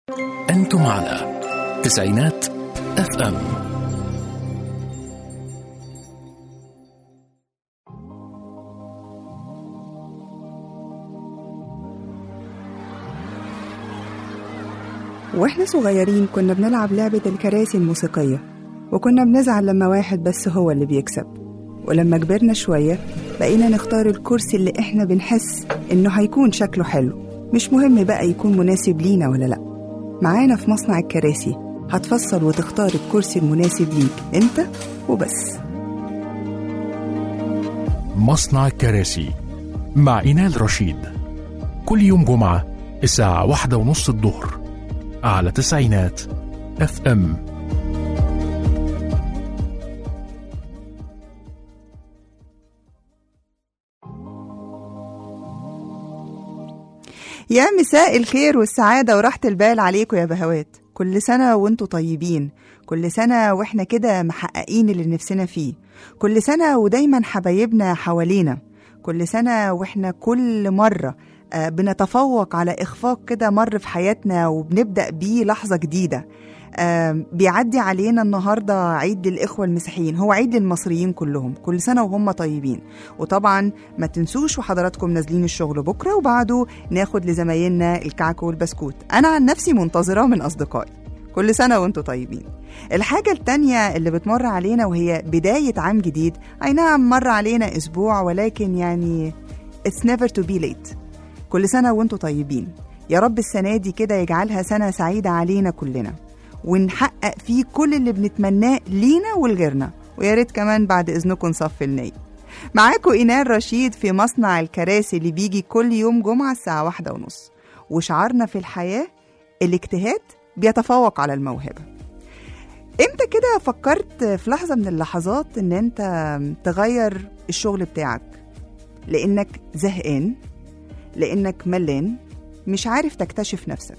أنتم على تسعينات اف ام واحنا صغيرين كنا بنلعب لعبة الكراسي الموسيقية وكنا بنزعل لما واحد بس هو اللي بيكسب ولما كبرنا شوية بقينا نختار الكرسي اللي احنا بنحس انه هيكون شكله حلو مش مهم بقى يكون مناسب لينا ولا لأ معانا في مصنع الكراسي هتفصل وتختار الكرسي المناسب ليك انت وبس مصنع الكراسي مع إينال رشيد كل يوم جمعة الساعة واحدة ونص الظهر على تسعينات اف ام يا مساء الخير والسعادة وراحة البال عليكم يا بهوات كل سنة وانتوا طيبين كل سنة واحنا كده محققين اللي نفسنا فيه كل سنة ودايما حبايبنا حوالينا كل سنة واحنا كل مرة آه، بنتفوق على إخفاق كده مر في حياتنا وبنبدأ بيه لحظة جديدة آه، بيعدي علينا النهاردة عيد للإخوة المسيحيين هو عيد للمصريين كلهم كل سنة وهم طيبين وطبعا ما تنسوش وحضراتكم نازلين الشغل بكرة وبعده ناخد لزمايلنا الكعك والبسكوت أنا عن نفسي منتظرة من أصدقائي كل سنة وانتم طيبين الحاجة التانية اللي بتمر علينا وهي بداية عام جديد أي نعم مر علينا أسبوع ولكن يعني it's never to be late كل سنة وانتم طيبين يا رب السنة دي كده يجعلها سنة سعيدة علينا كلنا ونحقق فيه كل اللي بنتمناه لينا ولغيرنا ويا ريت كمان بعد إذنكم نصفي النية معاكم إينال رشيد في مصنع الكراسي اللي بيجي كل يوم جمعة الساعة واحدة ونص وشعارنا في الحياة الاجتهاد بيتفوق على الموهبة امتى كده فكرت في لحظة من اللحظات ان انت تغير الشغل بتاعك لانك زهقان لانك ملان مش عارف تكتشف نفسك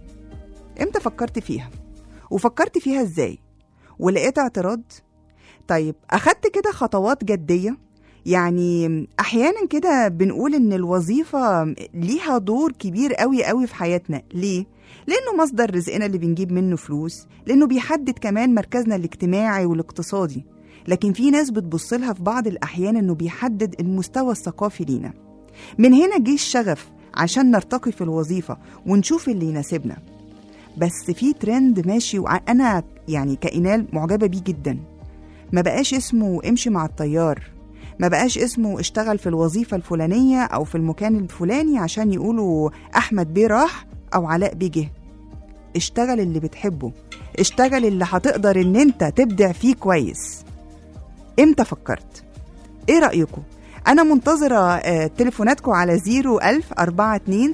امتى فكرت فيها وفكرت فيها ازاي ولقيت اعتراض طيب اخدت كده خطوات جدية يعني احيانا كده بنقول ان الوظيفة ليها دور كبير قوي قوي في حياتنا ليه لانه مصدر رزقنا اللي بنجيب منه فلوس لانه بيحدد كمان مركزنا الاجتماعي والاقتصادي لكن في ناس بتبص لها في بعض الاحيان انه بيحدد المستوى الثقافي لينا من هنا جه الشغف عشان نرتقي في الوظيفة ونشوف اللي يناسبنا بس في ترند ماشي وانا يعني كإنال معجبة بيه جدا ما بقاش اسمه امشي مع التيار ما بقاش اسمه اشتغل في الوظيفة الفلانية أو في المكان الفلاني عشان يقولوا أحمد بيه راح أو علاء بيه جه اشتغل اللي بتحبه اشتغل اللي هتقدر ان انت تبدع فيه كويس امتى فكرت ايه رأيكم انا منتظرة آه، تليفوناتكم على 01000 42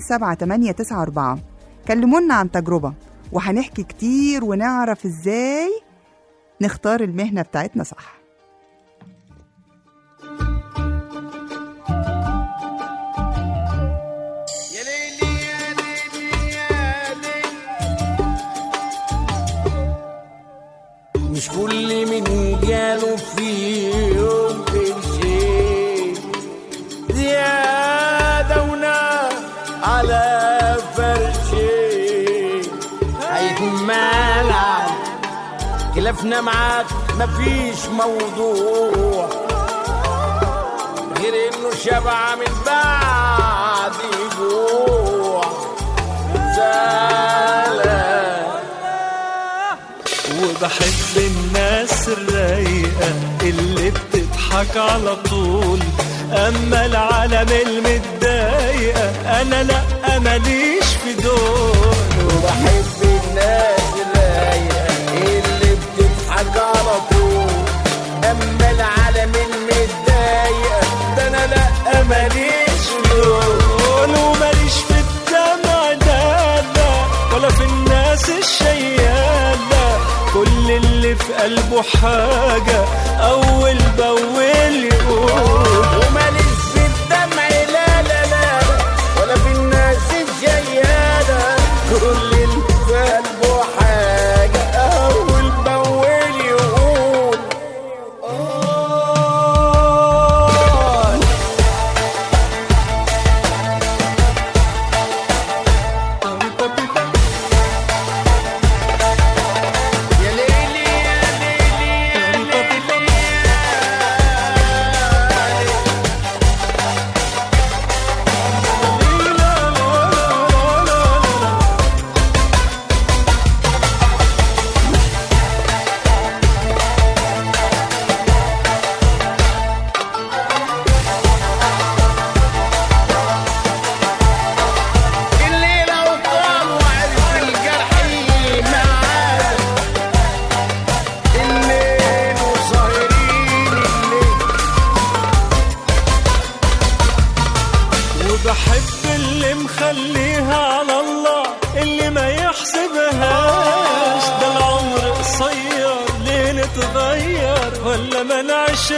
7894 كلمونا عن تجربة وهنحكي كتير ونعرف ازاي نختار المهنة بتاعتنا صح يا ليلي يا ليلي يا ليلي مش كل من جاله في يوم قرشين زيادة ونار على فرشين هيكون مالعب خلافنا معاك مفيش موضوع غير انه شبع من بعد جوع زعلان وبحب الناس الرايقة اللي بتضحك على طول أما العالم المتضايقة أنا لأ ماليش في دول وبحب الناس الرايقة اللي بتضحك على طول اما العالم المتضايقة ده انا لا ماليش في دول دول وماليش في الدمع لا لا ولا في الناس الشيالة كل اللي في قلبه حاجة أول بأول يقول وماليش في الدمع لا لا لا ولا في الناس الجيالة كل اللي في قلبه حاجة أول بأول يقول آه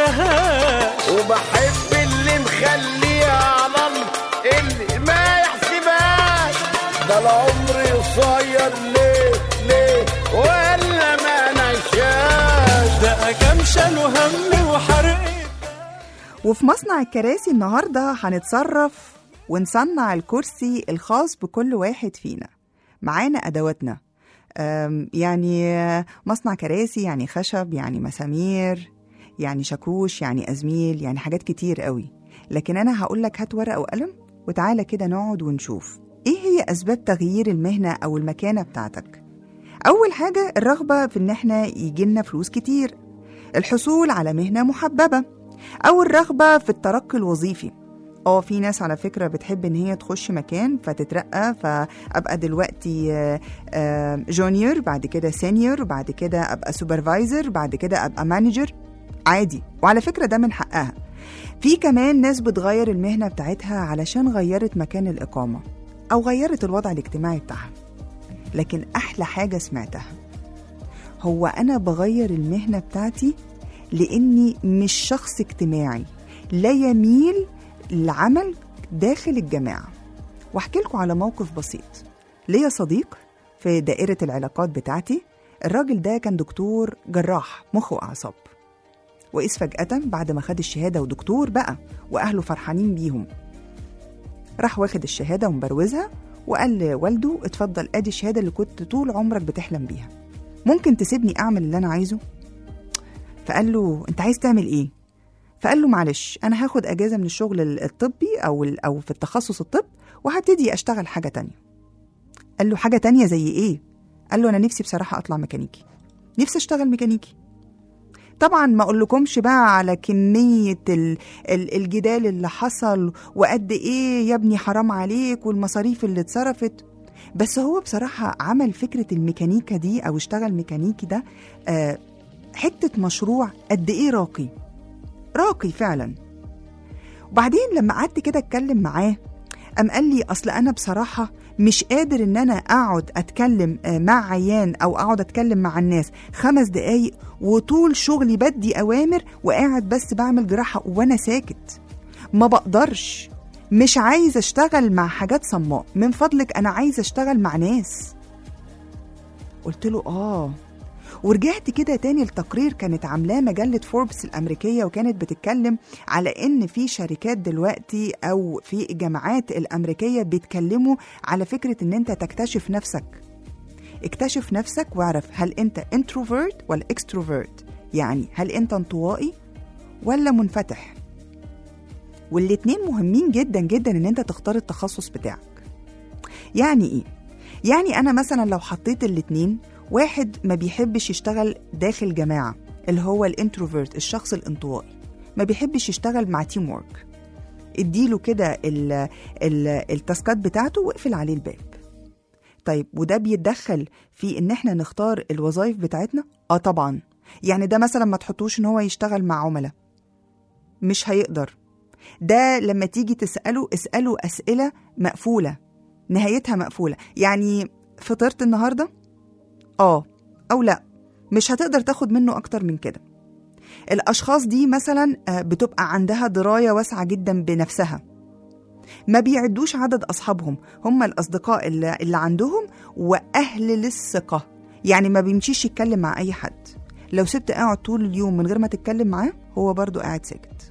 يحسبهاش وبحب اللي مخليها على الله اللي ما يحسبهاش ده العمر قصير ليه ليه ولا ما نشاش ده كام شالوا هم وحرق وفي مصنع الكراسي النهاردة هنتصرف ونصنع الكرسي الخاص بكل واحد فينا معانا أدواتنا أم، يعني آه، مصنع كراسي يعني خشب يعني مسامير يعني شاكوش يعني أزميل يعني حاجات كتير قوي لكن أنا هقول لك هات ورقة وقلم وتعالى كده نقعد ونشوف إيه هي أسباب تغيير المهنة أو المكانة بتاعتك أول حاجة الرغبة في إن إحنا يجيلنا فلوس كتير الحصول على مهنة محببة أو الرغبة في الترقي الوظيفي اه في ناس على فكرة بتحب ان هي تخش مكان فتترقى فابقى دلوقتي آه، آه، جونيور بعد كده سينيور بعد كده ابقى سوبرفايزر بعد كده ابقى مانجر عادي وعلى فكرة ده من حقها في كمان ناس بتغير المهنة بتاعتها علشان غيرت مكان الإقامة أو غيرت الوضع الاجتماعي بتاعها لكن أحلى حاجة سمعتها هو أنا بغير المهنة بتاعتي لأني مش شخص اجتماعي لا يميل للعمل داخل الجماعة واحكي لكم على موقف بسيط ليا صديق في دائرة العلاقات بتاعتي الراجل ده كان دكتور جراح مخ وأعصاب وإذ فجأة بعد ما خد الشهادة ودكتور بقى وأهله فرحانين بيهم راح واخد الشهادة ومبروزها وقال لوالده اتفضل ادي الشهادة اللي كنت طول عمرك بتحلم بيها ممكن تسيبني أعمل اللي أنا عايزه فقال له انت عايز تعمل ايه فقال له معلش انا هاخد اجازه من الشغل الطبي او ال- او في التخصص الطب وهبتدي اشتغل حاجه تانية قال له حاجه تانية زي ايه قال له انا نفسي بصراحه اطلع ميكانيكي نفسي اشتغل ميكانيكي طبعا ما اقولكمش بقى على كميه ال- ال- الجدال اللي حصل وقد ايه يا ابني حرام عليك والمصاريف اللي اتصرفت بس هو بصراحه عمل فكره الميكانيكا دي او اشتغل ميكانيكي ده آه حته مشروع قد ايه راقي راقي فعلا وبعدين لما قعدت كده اتكلم معاه قام قال لي اصل انا بصراحه مش قادر ان انا اقعد اتكلم آه، مع عيان او اقعد اتكلم مع الناس خمس دقايق وطول شغلي بدي اوامر وقاعد بس بعمل جراحه وانا ساكت ما بقدرش مش عايز اشتغل مع حاجات صماء من فضلك انا عايز اشتغل مع ناس قلت له اه ورجعت كده تاني لتقرير كانت عاملاه مجلة فوربس الأمريكية وكانت بتتكلم على إن في شركات دلوقتي أو في الجامعات الأمريكية بيتكلموا على فكرة إن أنت تكتشف نفسك اكتشف نفسك واعرف هل أنت انتروفيرت ولا اكستروفيرت يعني هل أنت انطوائي ولا منفتح والاتنين مهمين جدا جدا إن أنت تختار التخصص بتاعك يعني إيه؟ يعني أنا مثلا لو حطيت الاتنين واحد ما بيحبش يشتغل داخل جماعة اللي هو الانتروفيرت الشخص الانطوائي ما بيحبش يشتغل مع تيم وورك اديله كده ال- ال- التاسكات بتاعته واقفل عليه الباب طيب وده بيتدخل في ان احنا نختار الوظائف بتاعتنا اه طبعا يعني ده مثلا ما تحطوش ان هو يشتغل مع عملاء مش هيقدر ده لما تيجي تسأله اسأله أسئلة مقفولة نهايتها مقفولة يعني فطرت النهارده اه او لا مش هتقدر تاخد منه اكتر من كده الاشخاص دي مثلا آه، بتبقى عندها درايه واسعه جدا بنفسها ما بيعدوش عدد اصحابهم هم الاصدقاء اللي, اللي عندهم واهل للثقه يعني ما بيمشيش يتكلم مع اي حد لو سبت قاعد طول اليوم من غير ما تتكلم معاه هو برضو قاعد ساكت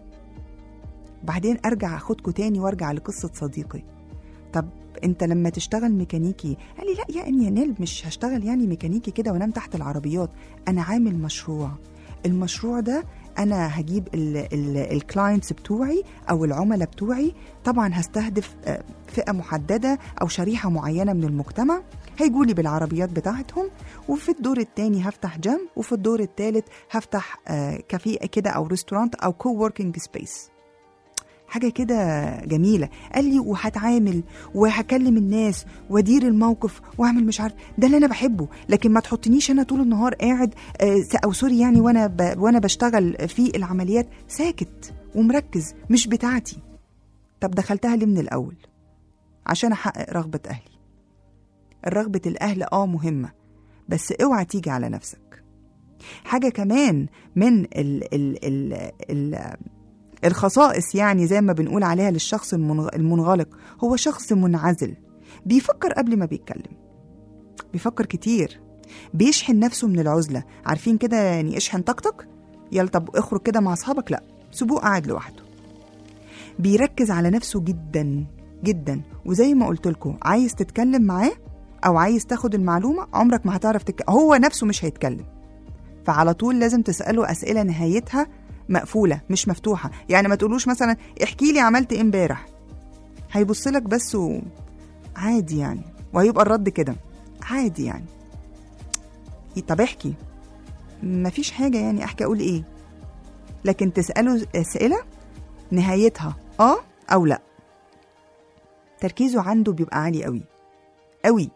بعدين ارجع اخدكوا تاني وارجع لقصه صديقي طب انت لما تشتغل ميكانيكي قال لي لا يعني يا نيل مش هشتغل يعني ميكانيكي كده وانام تحت العربيات انا عامل مشروع المشروع ده انا هجيب الكلاينتس بتوعي او العملاء بتوعي طبعا هستهدف آه، فئه محدده او شريحه معينه من المجتمع هيجولي بالعربيات بتاعتهم وفي الدور الثاني هفتح جيم وفي الدور الثالث هفتح آه، كافيه كده او ريستورانت او كو وركينج سبيس حاجة كده جميلة قال لي وهتعامل وهكلم الناس وادير الموقف واعمل مش عارف ده اللي انا بحبه لكن ما تحطنيش انا طول النهار قاعد آه، س- او سوري يعني وانا ب... وانا بشتغل في العمليات ساكت ومركز مش بتاعتي طب دخلتها ليه من الاول عشان احقق رغبة اهلي الرغبة الاهل اه مهمة بس اوعى تيجي على نفسك حاجة كمان من ال ال ال ال الخصائص يعني زي ما بنقول عليها للشخص المنغ- المنغلق هو شخص منعزل بيفكر قبل ما بيتكلم بيفكر كتير بيشحن نفسه من العزلة عارفين كده يعني اشحن طاقتك يلا طب اخرج كده مع اصحابك لا سيبوه قاعد لوحده بيركز على نفسه جدا جدا وزي ما قلت لكم عايز تتكلم معاه او عايز تاخد المعلومه عمرك ما هتعرف تك... هو نفسه مش هيتكلم فعلى طول لازم تساله اسئله نهايتها مقفوله مش مفتوحه يعني ما تقولوش مثلا احكي لي عملت ايه امبارح هيبص لك بس و... عادي يعني وهيبقى الرد كده عادي يعني طب احكي مفيش حاجه يعني احكي اقول ايه لكن تساله اسئله نهايتها اه او لا تركيزه عنده بيبقى عالي قوي قوي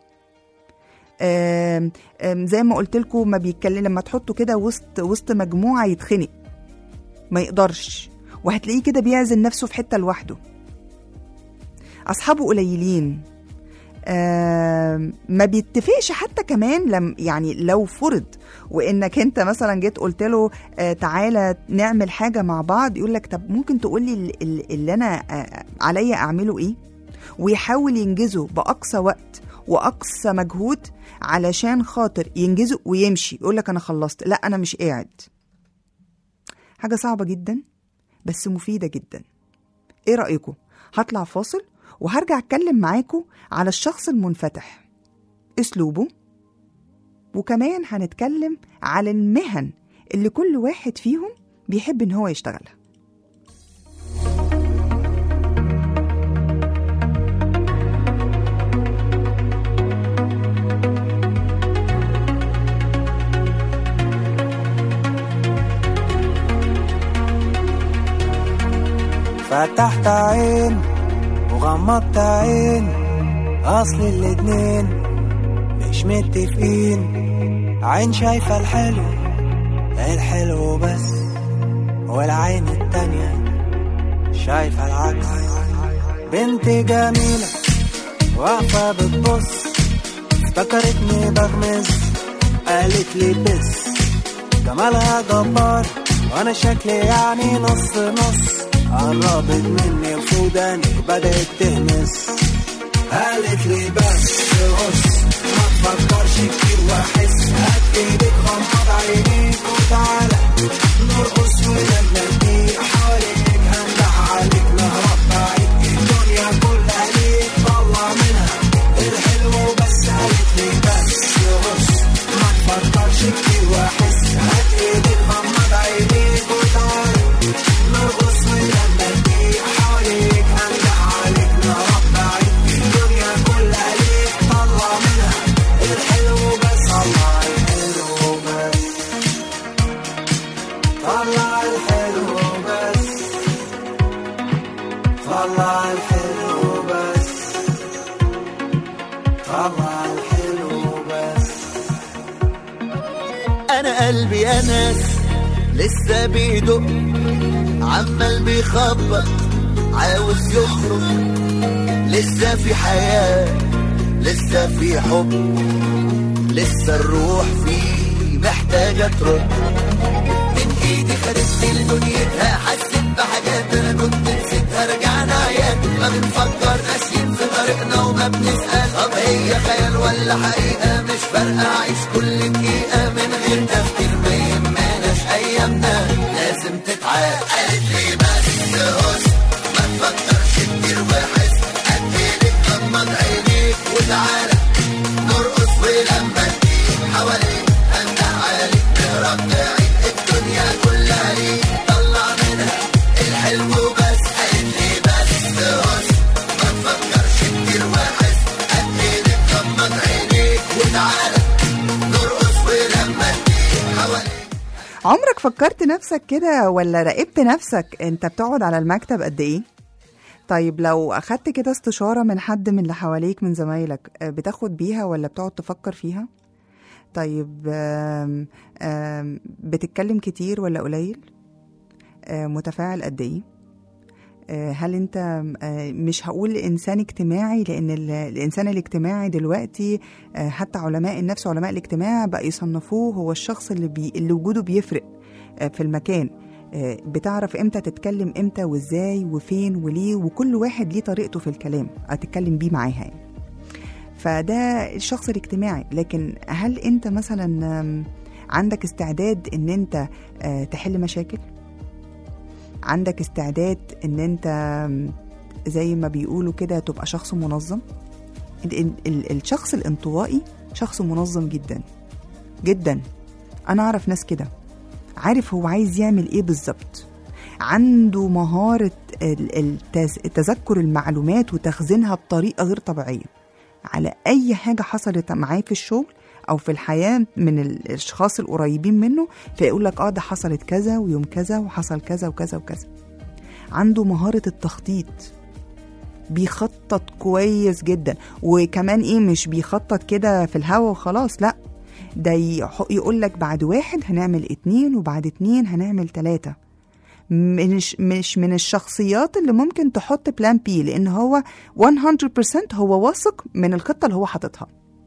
آم آم زي ما قلت لكم ما بيتكلم لما تحطه كده وسط وسط مجموعه يتخنق ما يقدرش وهتلاقيه كده بيعزل نفسه في حته لوحده اصحابه قليلين آم، ما بيتفقش حتى كمان لم يعني لو فرض وانك انت مثلا جيت قلت له آه، تعالى نعمل حاجه مع بعض يقول لك طب ممكن تقول لي ال- ال- اللي انا آه، عليا اعمله ايه ويحاول ينجزه باقصى وقت واقصى مجهود علشان خاطر ينجزه ويمشي يقول لك انا خلصت لا انا مش قاعد حاجه صعبه جدا بس مفيده جدا ايه رايكم هطلع فاصل وهرجع اتكلم معاكم على الشخص المنفتح اسلوبه وكمان هنتكلم على المهن اللي كل واحد فيهم بيحب ان هو يشتغلها فتحت عين وغمضت عين اصل الاتنين مش متفقين عين شايفة الحلو الحلو بس والعين التانية شايفة العكس بنت جميلة واقفة بتبص افتكرتني بغمز قالت لي بس جمالها جبار وانا شكلي يعني نص نص قربت مني وسوداني بدأت تهمس قالت لي بس بص ما تفكرش كتير واحس هات ايدك غمض عينيك وتعالى نرقص ونبني حواليك هندح عليك نهرب بعيد الدنيا كلها ليك طلع منها الحلو بس قالت لي بس بص ما تفكرش كتير واحس هات ايدك غمض عينيك وتعالى نرقص ونبني حواليك هندح عليك نهرب بعيد الدنيا كلها ليك طلع منها الحلو بس طلع الحلو بس طلع الحلو بس طلع الحلو بس طلع الحلو بس انا قلبي يا ناس لسه بيدق عمال بيخبط عاوز يخرج لسه في حياة لسه في حب لسه الروح فيه محتاجة ترد من ايدي خدت لدنيتها حسيت بحاجات انا كنت نسيتها رجعنا عيال ما بنفكر ناسيين في طريقنا وما بنسأل طب هي خيال ولا حقيقة مش فارقة عيش كل دقيقة من غير تفكير ما يهمناش ايامنا لازم تتعاد قالت لي بس هس ما تفكرش كتير وحس اكيدك غمض عينيك وتعالى نرقص ولما تجيب حواليك انت عليك نهرب بعيد الدنيا كلها ليك طلع منها الحلو بس قالت لي بس هس ما تفكرش كتير وحس اكيدك غمض عينيك وتعالى نرقص ولما تجيب حواليك عمرك فكرت نفسك كده ولا راقبت نفسك انت بتقعد على المكتب قد ايه طيب لو اخدت كده استشارة من حد من اللي حواليك من زمايلك آه، بتاخد بيها ولا بتقعد تفكر فيها طيب آم، آم، بتتكلم كتير ولا قليل آه، متفاعل قد ايه آه، هل انت آه، مش هقول انسان اجتماعي لان ال- الانسان الاجتماعي دلوقتي آه، حتى علماء النفس وعلماء الاجتماع بقى يصنفوه هو الشخص اللي بي اللي وجوده بيفرق آه، في المكان آه، بتعرف امتى تتكلم امتى وازاي وفين وليه وكل واحد ليه طريقته في الكلام هتتكلم بيه معاها يعني. فده الشخص الاجتماعي لكن هل انت مثلا آم، عندك استعداد ان انت آه، تحل مشاكل عندك استعداد ان انت آم، زي ما بيقولوا كده تبقى شخص منظم ال- ال- ال- الشخص الانطوائي شخص منظم جدا جدا انا اعرف ناس كده عارف هو عايز يعمل ايه بالظبط عنده مهارة ال- التز- تذكر المعلومات وتخزينها بطريقة غير طبيعية على أي حاجة حصلت معاه في الشغل أو في الحياة من ال- الأشخاص القريبين منه فيقول لك آه ده حصلت كذا ويوم كذا وحصل كذا وكذا وكذا عنده مهارة التخطيط بيخطط كويس جدا وكمان ايه مش بيخطط كده في الهوا وخلاص لا ده يقول لك بعد واحد هنعمل اتنين وبعد اتنين هنعمل تلاتة مش مش من الشخصيات اللي ممكن تحط بلان بي لان هو 100% هو واثق من الخطه اللي هو حاططها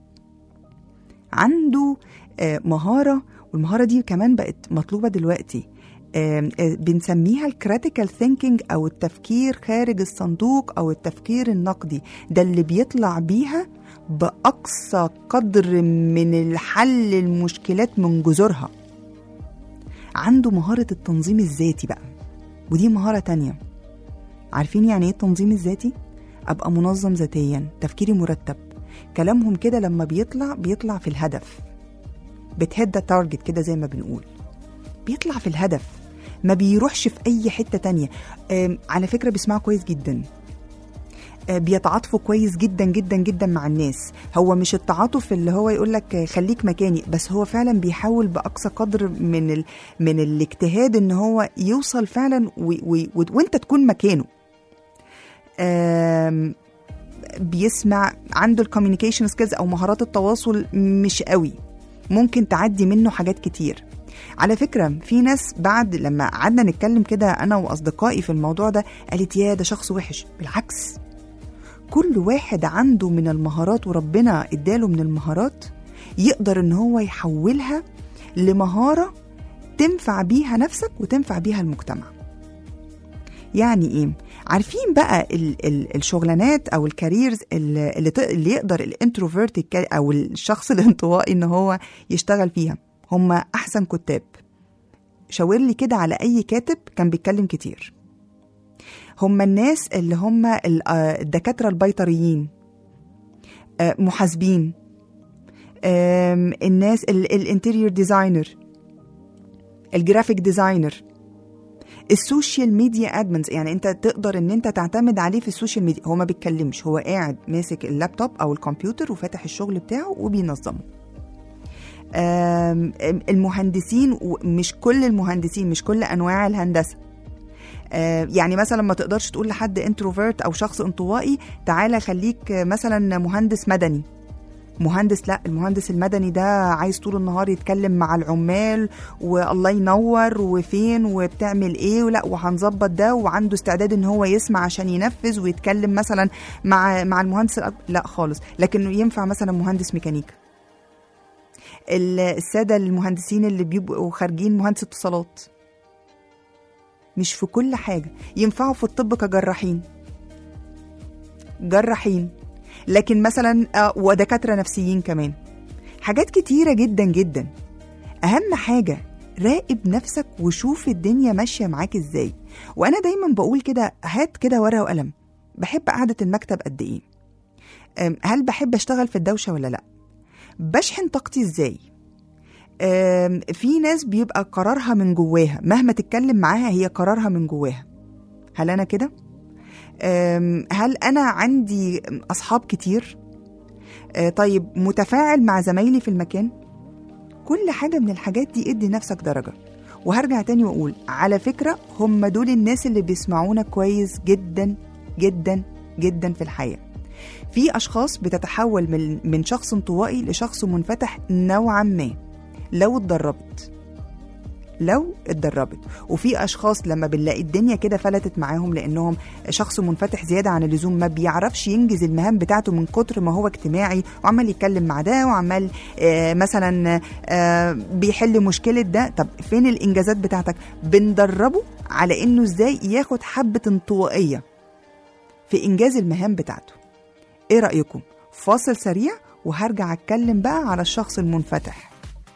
عنده آه، مهاره والمهاره دي كمان بقت مطلوبه دلوقتي آم، آه، بنسميها الكريتيكال ثينكينج او التفكير خارج الصندوق او التفكير النقدي ده اللي بيطلع بيها باقصى قدر من الحل المشكلات من جذورها عنده مهارة التنظيم الذاتي بقى ودي مهارة تانية عارفين يعني ايه التنظيم الذاتي؟ أبقى منظم ذاتيا تفكيري مرتب كلامهم كده لما بيطلع بيطلع في الهدف بتهد تارجت كده زي ما بنقول بيطلع في الهدف ما بيروحش في أي حتة تانية آم، على فكرة بيسمعوا كويس جدا آه، بيتعاطفوا كويس جدا جدا جدا مع الناس هو مش التعاطف اللي هو يقول لك آه، خليك مكاني بس هو فعلا بيحاول باقصى قدر من ال... من الاجتهاد ان هو يوصل فعلا و... و... و... وانت تكون مكانه آم... بيسمع عنده الكوميونيكيشن سكيلز او مهارات التواصل مش قوي ممكن تعدي منه حاجات كتير على فكرة في ناس بعد لما قعدنا نتكلم كده أنا وأصدقائي في الموضوع ده قالت يا ده شخص وحش بالعكس كل واحد عنده من المهارات وربنا اداله من المهارات يقدر ان هو يحولها لمهارة تنفع بيها نفسك وتنفع بيها المجتمع يعني ايه عارفين بقى ال ال الشغلانات او الكاريرز اللي, اللي, ت- اللي يقدر الانتروفيرت او الشخص الانطوائي ان هو يشتغل فيها هم احسن كتاب شاور لي كده على اي كاتب كان بيتكلم كتير هم الناس اللي هم ال- آه، الدكاترة البيطريين آه، محاسبين آم، الناس الانتيريور ديزاينر الجرافيك ديزاينر السوشيال ميديا ادمنز يعني انت تقدر ان انت تعتمد عليه في السوشيال ميديا هو ما بيتكلمش هو قاعد ماسك اللابتوب او الكمبيوتر وفاتح الشغل بتاعه وبينظمه آم، المهندسين ومش كل المهندسين مش كل انواع الهندسه آه، يعني مثلا ما تقدرش تقول لحد انتروفيرت او شخص انطوائي تعالى خليك آه، مثلا مهندس مدني مهندس لا المهندس المدني ده عايز طول النهار يتكلم مع العمال والله ينور وفين وبتعمل ايه ولا وهنظبط ده وعنده استعداد ان هو يسمع عشان ينفذ ويتكلم مثلا مع مع المهندس الأك- لا خالص لكنه ينفع مثلا مهندس ميكانيكا ال- الساده المهندسين اللي بيبقوا خارجين مهندس اتصالات مش في كل حاجه ينفعوا في الطب كجراحين جراحين لكن مثلا آه، ودكاتره نفسيين كمان حاجات كتيره جدا جدا اهم حاجه راقب نفسك وشوف الدنيا ماشيه معاك ازاي وانا دايما بقول كده هات كده ورقه وقلم بحب قعده المكتب قد ايه أم، هل بحب اشتغل في الدوشه ولا لا بشحن طاقتي ازاي أم، في ناس بيبقى قرارها من جواها مهما تتكلم معاها هي قرارها من جواها هل انا كده أم، هل انا عندي اصحاب كتير أه، طيب متفاعل مع زمايلي في المكان كل حاجه من الحاجات دي ادي نفسك درجه وهرجع تاني واقول على فكره هم دول الناس اللي بيسمعونا كويس جدا جدا جدا في الحياه في اشخاص بتتحول من من شخص انطوائي لشخص منفتح نوعا ما لو اتدربت لو اتدربت وفي اشخاص لما بنلاقي الدنيا كده فلتت معاهم لانهم شخص منفتح زياده عن اللزوم ما بيعرفش ينجز المهام بتاعته من كتر ما هو اجتماعي وعمال يتكلم مع ده وعمال آه مثلا آه بيحل مشكله ده طب فين الانجازات بتاعتك بندربه على انه ازاي ياخد حبه انطوائيه في انجاز المهام بتاعته ايه رايكم فاصل سريع وهرجع اتكلم بقى على الشخص المنفتح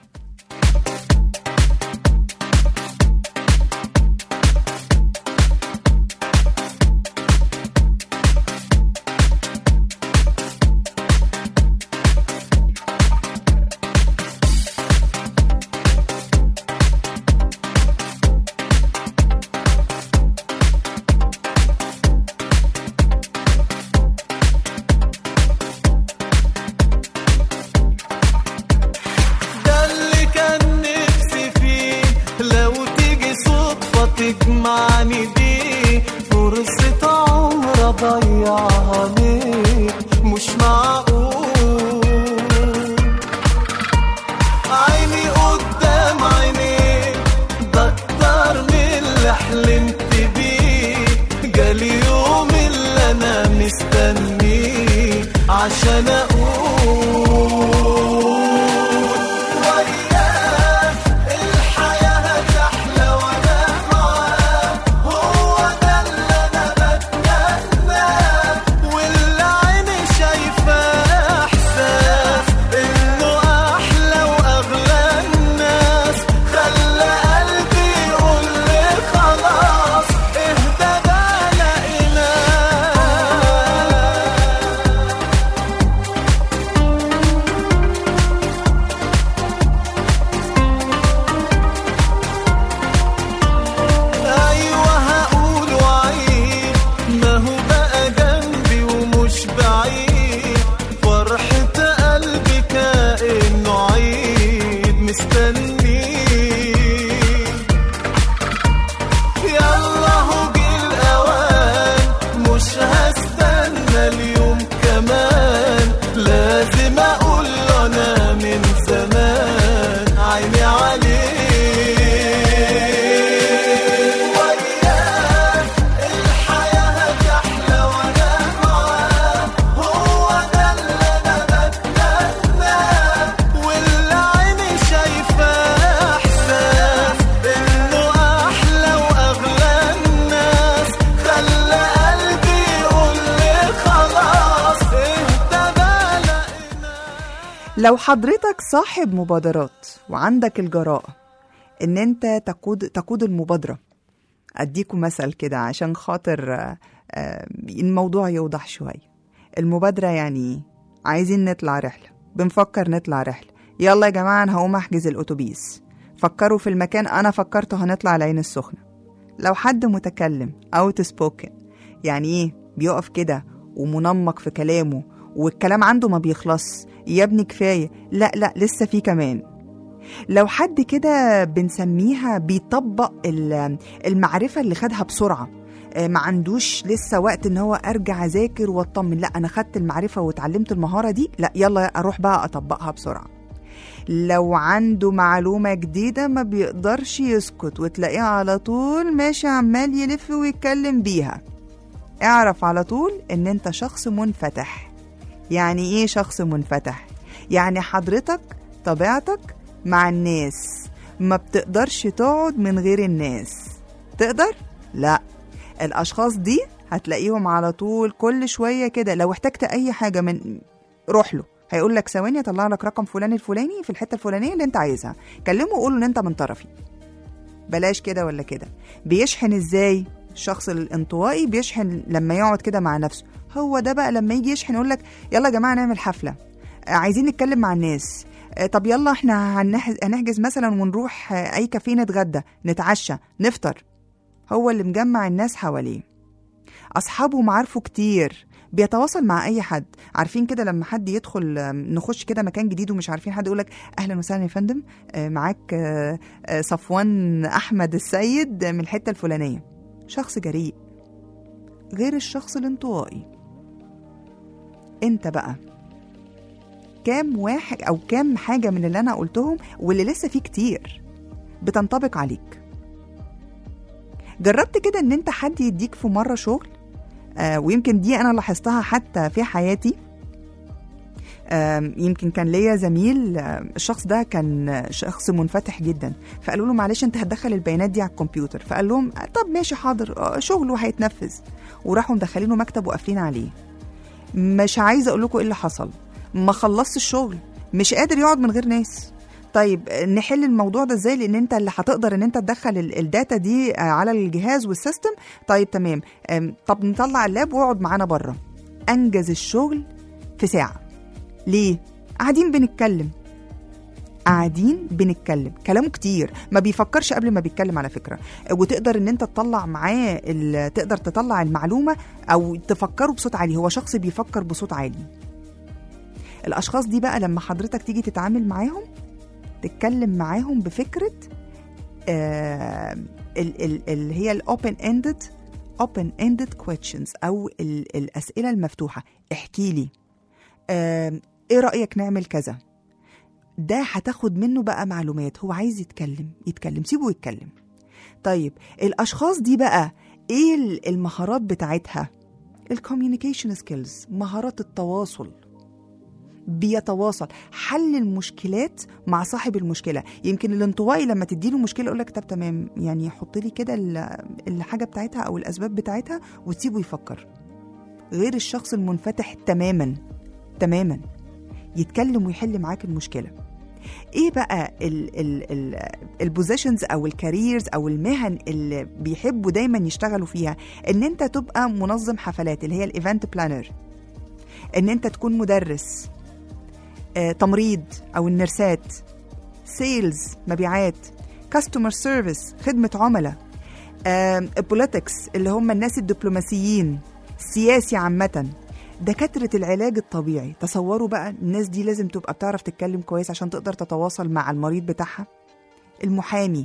ده اللي كان نفسي فيه لو تيجي صدفة تجمعني بيه فرصة عمر أضيعها ليه مش معقول عيني قدام عينيك ده أكتر من اللي حلمت بيه جالي يوم اللي أنا مستنيه عشان أقول وياك الحياة هتحلى وأنا معاك هو ده اللي أنا بتمناه واللي عيني شايفاه إحساس إنه أحلى وأغلى الناس خلى قلبي يقول لي خلاص اهدى بقى لقيناه ايوه هقول وعيد ما هو بقى جنبي ومش بعيد فرحة قلبي كأنه عيد مستنيه يلا هو جه الاوان مش هستنى اليوم كمان لازم اقول له انا من زمان عيني عليه وياك الحياة هتحلى وانا معاك هو ده اللي انا بتمناه واللي عيني شايفاه احساس انه احلى واغلى الناس خلى قلبي يقول لي خلاص اهدى بقى لقيناه لو حضرتك صاحب مبادرات وعندك الجراءة ان انت تقود تقود المبادرة اديكم مثل كده عشان خاطر آه، آه، الموضوع يوضح شوية المبادرة يعني إيه؟ عايزين نطلع رحلة بنفكر نطلع رحلة يلا يا جماعة انا هقوم احجز الاتوبيس فكروا في المكان انا فكرت هنطلع العين السخنة لو حد متكلم اوت سبوكن يعني ايه بيقف كده ومنمق في كلامه والكلام عنده ما بيخلص يا ابني كفايه لا لا لسه في كمان لو حد كده بنسميها بيطبق ال- المعرفه اللي خدها بسرعه آه، ما عندوش لسه وقت ان هو ارجع اذاكر واطمن لا انا خدت المعرفه واتعلمت المهاره دي لا يلا اروح بقى اطبقها بسرعه لو عنده معلومة جديدة ما بيقدرش يسكت وتلاقيه على طول ماشي عمال يلف ويتكلم بيها اعرف على طول ان انت شخص منفتح يعني ايه شخص منفتح يعني حضرتك طبيعتك مع الناس ما بتقدرش تقعد من غير الناس تقدر لا الاشخاص دي هتلاقيهم على طول كل شويه كده لو احتجت اي حاجه من روح له هيقول لك ثواني اطلع لك رقم فلان الفلاني في الحته الفلانيه اللي انت عايزها كلمه وقول له ان انت من طرفي بلاش كده ولا كده بيشحن ازاي الشخص الانطوائي بيشحن لما يقعد كده مع نفسه هو ده بقى لما يجي يشحن يقول لك يلا يا جماعه نعمل حفله آه، عايزين نتكلم مع الناس آه، طب يلا احنا هنح- هنحجز مثلا ونروح آه، اي كافيه نتغدى نتعشى نفطر هو اللي مجمع الناس حواليه اصحابه معارفه كتير بيتواصل مع اي حد عارفين كده لما حد يدخل آم، نخش كده مكان جديد ومش عارفين حد يقول لك اهلا وسهلا يا فندم آه، معاك آه، آه، صفوان احمد السيد من الحته الفلانيه شخص جريء غير الشخص الانطوائي انت بقى كام واحد او كام حاجه من اللي انا قلتهم واللي لسه فيه كتير بتنطبق عليك جربت كده ان انت حد يديك في مره شغل آه ويمكن دي انا لاحظتها حتى في حياتي آم، يمكن كان ليا زميل آم، الشخص ده كان شخص منفتح جدا فقالوا له معلش انت هتدخل البيانات دي على الكمبيوتر فقال لهم آه، طب ماشي حاضر آه، شغله هيتنفذ وراحوا مدخلينه مكتب وقافلين عليه مش عايزه اقول لكم ايه اللي حصل ما خلصت الشغل مش قادر يقعد من غير ناس طيب نحل الموضوع ده ازاي لان انت اللي هتقدر ان انت تدخل ال- الداتا دي آه، على الجهاز والسيستم طيب تمام آم، طب نطلع اللاب واقعد معانا بره انجز الشغل في ساعه ليه قاعدين بنتكلم قاعدين بنتكلم كلامه كتير ما بيفكرش قبل ما بيتكلم على فكره وتقدر ان انت تطلع معاه ال- تقدر تطلع المعلومه او تفكره بصوت عالي هو شخص بيفكر بصوت عالي الاشخاص دي بقى لما حضرتك تيجي تتعامل معاهم تتكلم معاهم بفكره آه ال- ال- اللي هي الاوبن اندد open ended questions او ال- الاسئله المفتوحه احكي لي آه ايه رايك نعمل كذا ده هتاخد منه بقى معلومات هو عايز يتكلم يتكلم سيبه يتكلم طيب الاشخاص دي بقى ايه ال- المهارات بتاعتها الكوميونيكيشن سكيلز مهارات التواصل بيتواصل حل المشكلات مع صاحب المشكله يمكن الانطوائي لما تديله مشكله يقول لك طب تمام يعني حط لي كده ال- الحاجه بتاعتها او الاسباب بتاعتها وتسيبه يفكر غير الشخص المنفتح تماما تماما يتكلم ويحل معاك المشكله ايه بقى البوزيشنز او الكاريرز او المهن اللي بيحبوا دايما يشتغلوا فيها ان انت تبقى منظم حفلات اللي هي الايفنت بلانر ان انت تكون مدرس آه، تمريض او النرسات سيلز مبيعات كاستمر سيرفيس خدمه عملاء بوليتكس اللي هم الناس الدبلوماسيين سياسي عامه دكاترة العلاج الطبيعي تصوروا بقى الناس دي لازم تبقى بتعرف تتكلم كويس عشان تقدر تتواصل مع المريض بتاعها المحامي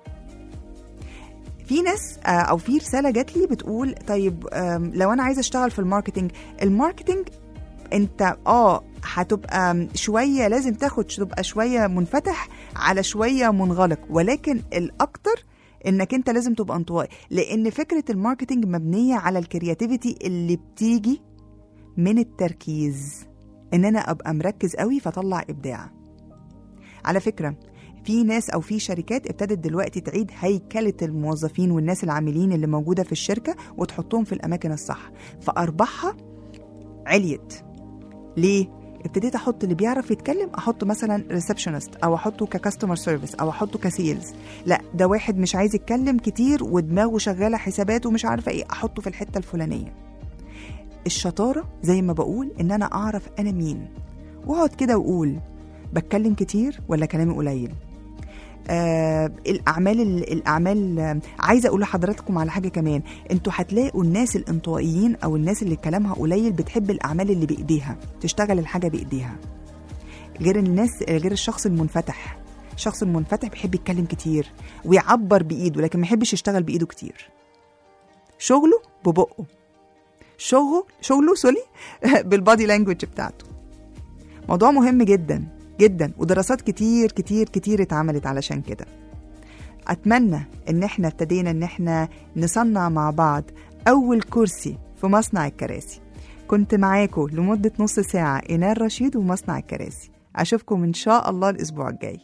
في ناس آه، او في رساله جات لي بتقول طيب آم، لو انا عايزه اشتغل في الماركتينج الماركتينج انت اه هتبقى شويه لازم تاخد تبقى شويه منفتح على شويه منغلق ولكن الاكتر انك انت لازم تبقى انطوائي لان فكره الماركتينج مبنيه على الكرياتيفيتي اللي بتيجي من التركيز ان انا ابقى مركز قوي فاطلع ابداع على فكره في ناس او في شركات ابتدت دلوقتي تعيد هيكله الموظفين والناس العاملين اللي موجوده في الشركه وتحطهم في الاماكن الصح فارباحها عليت ليه ابتديت احط اللي بيعرف يتكلم احطه مثلا ريسبشنست او احطه ككاستمر سيرفيس او احطه كسيلز لا ده واحد مش عايز يتكلم كتير ودماغه شغاله حسابات ومش عارفه ايه احطه في الحته الفلانيه الشطاره زي ما بقول ان انا اعرف انا مين واقعد كده واقول بتكلم كتير ولا كلامي قليل آه الاعمال الاعمال آه، عايزه اقول لحضراتكم على حاجه كمان انتوا هتلاقوا الناس الانطوائيين او الناس اللي كلامها قليل بتحب الاعمال اللي بايديها تشتغل الحاجه بايديها غير الناس غير الشخص المنفتح الشخص المنفتح بيحب يتكلم كتير ويعبر بايده لكن ما يحبش يشتغل بايده كتير شغله ببقه شغله شغله سوري بالبادي لانجوج بتاعته موضوع مهم جدا جدا ودراسات كتير كتير كتير اتعملت علشان كده اتمنى ان احنا ابتدينا ان احنا نصنع مع بعض اول كرسي في مصنع الكراسي كنت معاكم لمدة نص ساعة إينار رشيد ومصنع الكراسي أشوفكم إن شاء الله الأسبوع الجاي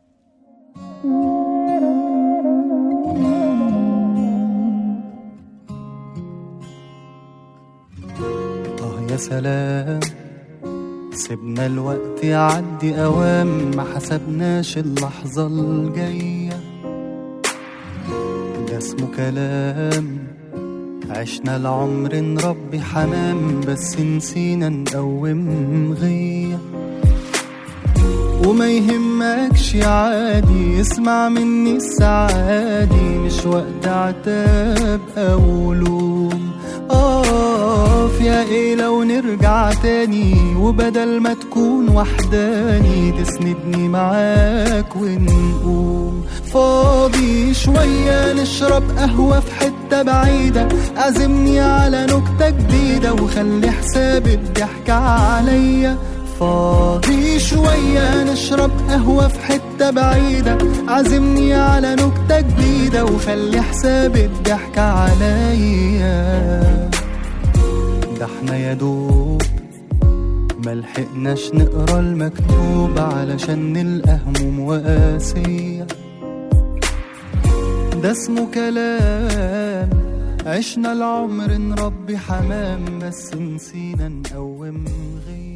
طه يا سلام سيبنا الوقت يعدي أوام ما حسبناش اللحظة الجاية ده اسمه كلام عشنا العمر نربي حمام بس نسينا نقوم غيه وما يهمكش عادي اسمع مني السعادي مش وقت عتاب او لوم اقف يا ايه لو نرجع تاني وبدل ما تكون وحداني تسندني معاك ونقوم فاضي شوية نشرب قهوة في حتة بعيدة عزمني على نكتة جديدة وخلي حساب الضحك عليا فاضي شوية نشرب قهوة في حتة بعيدة عزمني على نكتة جديدة وخلي حساب الضحك عليا ده احنا يا دوب ملحقناش نقرا المكتوب علشان نلقى هموم وقاسية ده اسمه كلام عشنا العمر نربي حمام بس نسينا نقوم غير